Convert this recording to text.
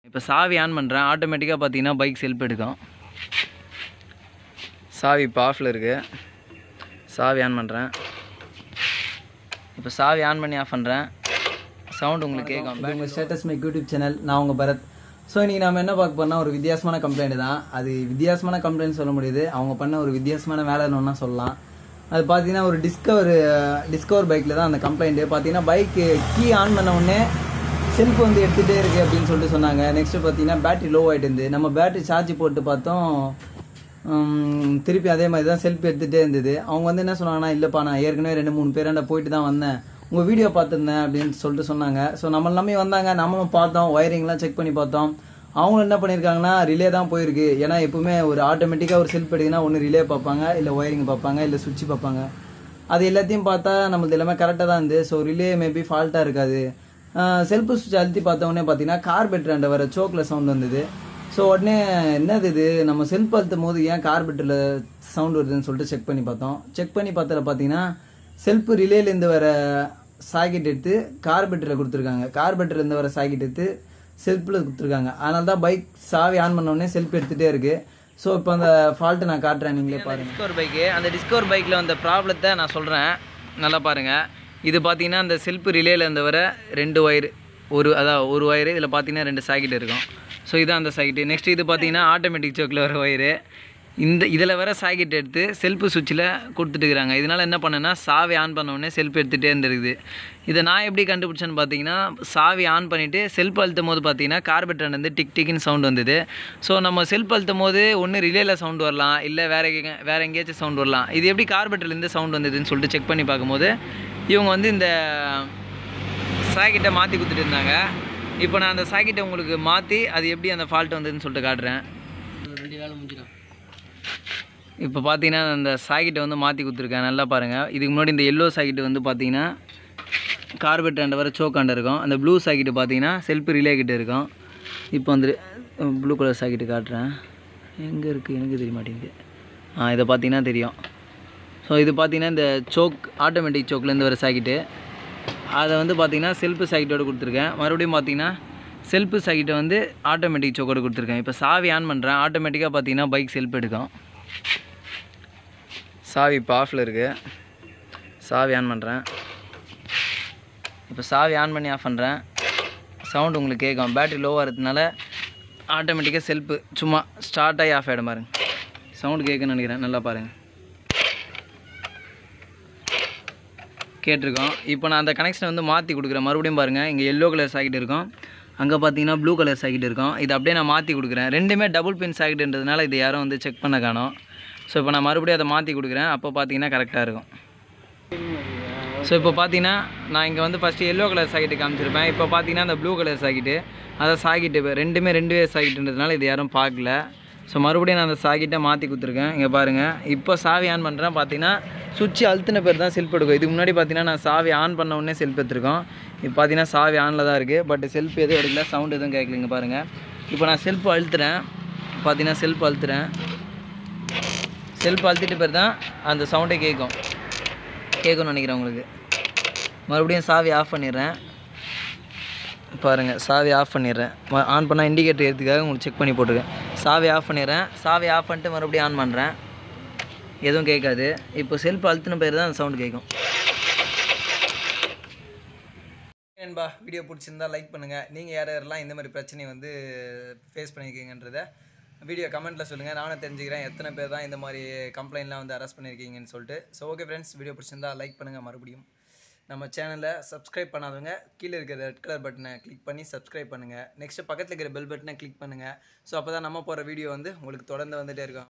இப்போ சாவி ஆன் பண்ணுறேன் ஆட்டோமேட்டிக்காக பார்த்தீங்கன்னா பைக் செல்ஃப் எடுக்கும் சாவி இப்போ ஆஃபில் இருக்குது சாவி ஆன் பண்ணுறேன் இப்போ சாவி ஆன் பண்ணி ஆஃப் பண்ணுறேன் சவுண்ட் உங்களுக்கு கேட்கும் இது உங்கள் ஸ்டேட்டஸ் மேக் யூடியூப் சேனல் நான் உங்கள் பரத் ஸோ இன்றைக்கி நம்ம என்ன பார்க்க போறோம்னா ஒரு வித்தியாசமான கம்ப்ளைண்ட் தான் அது வித்தியாசமான கம்ப்ளைண்ட் சொல்ல முடியுது அவங்க பண்ண ஒரு வித்தியாசமான வேலைன்னு ஒன்றா சொல்லலாம் அது பார்த்தீங்கன்னா ஒரு டிஸ்கவர் டிஸ்கவர் பைக்கில் தான் அந்த கம்ப்ளைண்ட்டு பார்த்தீங்கன்னா பைக்கு கீ ஆன் பண்ண உடனே செல்ஃப் வந்து எடுத்துகிட்டே இருக்குது அப்படின்னு சொல்லிட்டு சொன்னாங்க நெக்ஸ்ட்டு பார்த்தீங்கன்னா பேட்டரி லோ ஆகிட்டு இருந்து நம்ம பேட்டரி சார்ஜ் போட்டு பார்த்தோம் உம், திருப்பி அதே மாதிரி தான் செல்ஃப் எடுத்துகிட்டே இருந்தது அவங்க வந்து என்ன சொன்னாங்கன்னா இல்லைப்பா நான் ஏற்கனவே ரெண்டு மூணு பேராண்ட போயிட்டு தான் வந்தேன் உங்கள் வீடியோ பார்த்துருந்தேன் அப்படின்னு சொல்லிட்டு சொன்னாங்க ஸோ நம்ம எல்லாமே வந்தாங்க நம்மளும் பார்த்தோம் ஒயரிங்லாம் செக் பண்ணி பார்த்தோம் அவங்களும் என்ன பண்ணியிருக்காங்கன்னா ரிலே தான் போயிருக்கு ஏன்னா எப்பவுமே ஒரு ஆட்டோமேட்டிக்காக ஒரு செல்ஃப் எடுக்குன்னா ஒன்று ரிலே பார்ப்பாங்க இல்லை ஒயரிங் பார்ப்பாங்க இல்லை சுவிட்ச் பார்ப்பாங்க அது எல்லாத்தையும் பார்த்தா நம்மளது எல்லாமே கரெக்டாக தான் இருந்து ஸோ ரிலே மேபி ஃபால்ட்டாக இருக்காது செல்ஃப் சுவிட்ச் அழுத்தி பார்த்த உடனே பார்த்தீங்கன்னா கார்பெட்ராண்ட வர சோக்கில் சவுண்ட் வந்தது ஸோ உடனே என்னது இது நம்ம செல்ஃப் அழுத்தும் போது ஏன் கார்பெட்டரில் சவுண்ட் வருதுன்னு சொல்லிட்டு செக் பண்ணி பார்த்தோம் செக் பண்ணி பார்த்ததுல பார்த்தீங்கன்னா செல்ஃப் ரிலேலேருந்து வர சாக்கெட் எடுத்து கார்பெட்டரில் கொடுத்துருக்காங்க கார்பெட்டர்லேருந்து வர சாக்கெட் எடுத்து செல்ஃபில் கொடுத்துருக்காங்க அதனால தான் பைக் சாவி ஆன் பண்ண உடனே செல்ஃப் எடுத்துகிட்டே இருக்கு ஸோ இப்போ அந்த ஃபால்ட்டை நான் காட்டுறேன் நீங்களே பாருங்கள் டிஸ்கவர் பைக்கு அந்த டிஸ்கவர் பைக்கில் வந்த ப்ராப்ளத்தை நான் சொல்கிறேன் நல்லா பாருங்கள் இது பார்த்தீங்கன்னா அந்த செல்ஃப் ரிலேல இருந்து வர ரெண்டு ஒயர் ஒரு அதான் ஒரு ஒயரு இதில் பார்த்தீங்கன்னா ரெண்டு சாக்கெட் இருக்கும் ஸோ இதான் அந்த சாக்கெட்டு நெக்ஸ்ட் இது பார்த்தீங்கன்னா ஆட்டோமேட்டிக் சோக்கில் வர ஒயரு இந்த இதில் வர சாக்கெட் எடுத்து செல்ஃப் சுவிட்சில் கொடுத்துட்டுருக்காங்க இதனால் என்ன பண்ணேன்னா சாவி ஆன் பண்ண உடனே செல்ஃப் எடுத்துகிட்டே இருந்திருக்குது இதை நான் எப்படி கண்டுபிடிச்சேன்னு பார்த்தீங்கன்னா சாவி ஆன் பண்ணிவிட்டு செல்ஃப் அழுத்தும் போது பார்த்தீங்கன்னா கார்பெட்டர் வந்து டிக் டிக்னு சவுண்ட் வந்தது ஸோ நம்ம செல்ஃப் அழுத்தும் போது ஒன்று ரிலேல சவுண்ட் வரலாம் இல்லை வேற எங்க வேற எங்கேயாச்சும் சவுண்ட் வரலாம் இது எப்படி கார்பெட்டர்லேருந்து சவுண்ட் வந்ததுன்னு சொல்லிட்டு செக் பண்ணி பார்க்கும்போது இவங்க வந்து இந்த சாக்கெட்டை மாற்றி கொடுத்துட்டு இருந்தாங்க இப்போ நான் அந்த சாக்கெட்டை உங்களுக்கு மாற்றி அது எப்படி அந்த ஃபால்ட் வந்ததுன்னு சொல்லிட்டு காட்டுறேன் இப்போ பார்த்தீங்கன்னா அந்த சாக்கெட்டை வந்து மாற்றி கொடுத்துருக்கேன் நல்லா பாருங்கள் இதுக்கு முன்னாடி இந்த எல்லோ சாக்கெட்டு வந்து பார்த்தீங்கன்னா கார்பெட் ரெண்டு வர சோக்காண்ட இருக்கும் அந்த ப்ளூ சாக்கெட்டு பார்த்தீங்கன்னா செல்ஃப் ரிலே கிட்ட இருக்கும் இப்போ வந்து ப்ளூ கலர் சாக்கெட்டு காட்டுறேன் எங்கே இருக்குது எனக்கு தெரிய மாட்டேங்குது ஆ இதை பார்த்தீங்கன்னா தெரியும் ஸோ இது பார்த்தீங்கன்னா இந்த சோக் ஆட்டோமேட்டிக் சோக்லேருந்து வர சாக்கெட்டு அதை வந்து பார்த்தீங்கன்னா செல்ஃப் சாக்கெட்டோட கொடுத்துருக்கேன் மறுபடியும் பார்த்தீங்கன்னா செல்ஃப் சாக்கெட்டை வந்து ஆட்டோமேட்டிக் சோக்கோட கொடுத்துருக்கேன் இப்போ சாவி ஆன் பண்ணுறேன் ஆட்டோமேட்டிக்காக பார்த்தீங்கன்னா பைக் செல்ஃப் எடுக்கும் சாவி இப்போ ஆஃபில் இருக்குது சாவி ஆன் பண்ணுறேன் இப்போ சாவி ஆன் பண்ணி ஆஃப் பண்ணுறேன் சவுண்ட் உங்களுக்கு கேட்கும் பேட்டரி லோவாக இருக்கிறதுனால ஆட்டோமேட்டிக்காக செல்ஃபு சும்மா ஸ்டார்ட் ஆகி ஆஃப் ஆகிடும் பாருங்க சவுண்ட் கேட்குன்னு நினைக்கிறேன் நல்லா பாருங்கள் கேட்டிருக்கோம் இப்போ நான் அந்த கனெக்ஷனை வந்து மாற்றி கொடுக்குறேன் மறுபடியும் பாருங்கள் இங்கே எல்லோ கலர் சாக்கெட் இருக்கும் அங்கே பார்த்தீங்கன்னா ப்ளூ கலர் சாக்கெட் இருக்கும் இது அப்படியே நான் மாற்றி கொடுக்குறேன் ரெண்டுமே டபுள் பின் சாக்கெட்டுன்றதுனால இது யாரும் வந்து செக் பண்ண காணோம் ஸோ இப்போ நான் மறுபடியும் அதை மாற்றி கொடுக்குறேன் அப்போ பார்த்தீங்கன்னா கரெக்டாக இருக்கும் ஸோ இப்போ பார்த்தீங்கன்னா நான் இங்கே வந்து ஃபஸ்ட்டு எல்லோ கலர் சாக்கெட்டு காமிச்சிருப்பேன் இப்போ பார்த்தீங்கன்னா அந்த ப்ளூ கலர் சாக்கெட்டு அதை சாக்கெட்டு ரெண்டுமே ரெண்டு வே சாக்கெட்டுன்றதுனால இது யாரும் பார்க்கல ஸோ மறுபடியும் நான் அந்த சாக்கெட்டை மாற்றி கொடுத்துருக்கேன் இங்கே பாருங்கள் இப்போ சாவி ஆன் பண்ணுறேன் பார்த்தீங்கன்னா சுவிட்ச் அழுத்தின பேர் தான் செல்ஃப் எடுக்கும் இதுக்கு முன்னாடி பார்த்தீங்கன்னா நான் சாவி ஆன் பண்ண உடனே செல்ஃப் எடுத்திருக்கோம் இப்போ பார்த்தீங்கன்னா சாவி ஆனில் தான் இருக்குது பட் செல்ஃப் எதுவும் எடுக்கல சவுண்ட் எதுவும் கேட்கலைங்க பாருங்கள் இப்போ நான் செல்ஃப் அழுத்துறேன் பார்த்தீங்கன்னா செல்ஃப் அழுத்துறேன் செல்ஃப் அழுத்திட்டு பேர் தான் அந்த சவுண்டே கேட்கும் கேட்கும்னு நினைக்கிறேன் உங்களுக்கு மறுபடியும் சாவி ஆஃப் பண்ணிடுறேன் பாருங்கள் சாவி ஆஃப் பண்ணிடுறேன் ஆன் பண்ணால் இண்டிகேட்டர் ஏற்றுக்காக உங்களுக்கு செக் பண்ணி போட்டிருக்கேன் சாவி ஆஃப் பண்ணிடுறேன் சாவி ஆஃப் பண்ணிட்டு மறுபடியும் ஆன் பண்ணுறேன் எதுவும் கேட்காது இப்போ செல்ஃப் அழுத்தின பேர் தான் அந்த சவுண்ட் கேட்கும் ஏன்பா வீடியோ பிடிச்சிருந்தா லைக் பண்ணுங்கள் நீங்கள் யார் யாரெல்லாம் இந்த மாதிரி பிரச்சனையை வந்து ஃபேஸ் பண்ணியிருக்கீங்கன்றத வீடியோ கமெண்ட்டில் சொல்லுங்கள் நானும் தெரிஞ்சுக்கிறேன் எத்தனை பேர் தான் இந்த மாதிரி கம்ப்ளைண்ட்லாம் வந்து அரெஸ்ட் பண்ணியிருக்கீங்கன்னு சொல்லிட்டு ஸோ ஓகே ஃப்ரெண்ட்ஸ் வீடியோ பிடிச்சிருந்தா லைக் பண்ணுங்கள் மறுபடியும் நம்ம சேனலை சப்ஸ்கிரைப் பண்ணாதவங்க கீழே இருக்கிற ரெட் கலர் பட்டனை கிளிக் பண்ணி சப்ஸ்கிரைப் பண்ணுங்கள் நெக்ஸ்ட்டு பக்கத்தில் இருக்கிற பெல் பட்டனை கிளிக் பண்ணுங்கள் ஸோ அப்போ தான் நம்ம போகிற வீடியோ வந்து உங்களுக்கு தொடர்ந்து வந்துகிட்டே இருக்கும்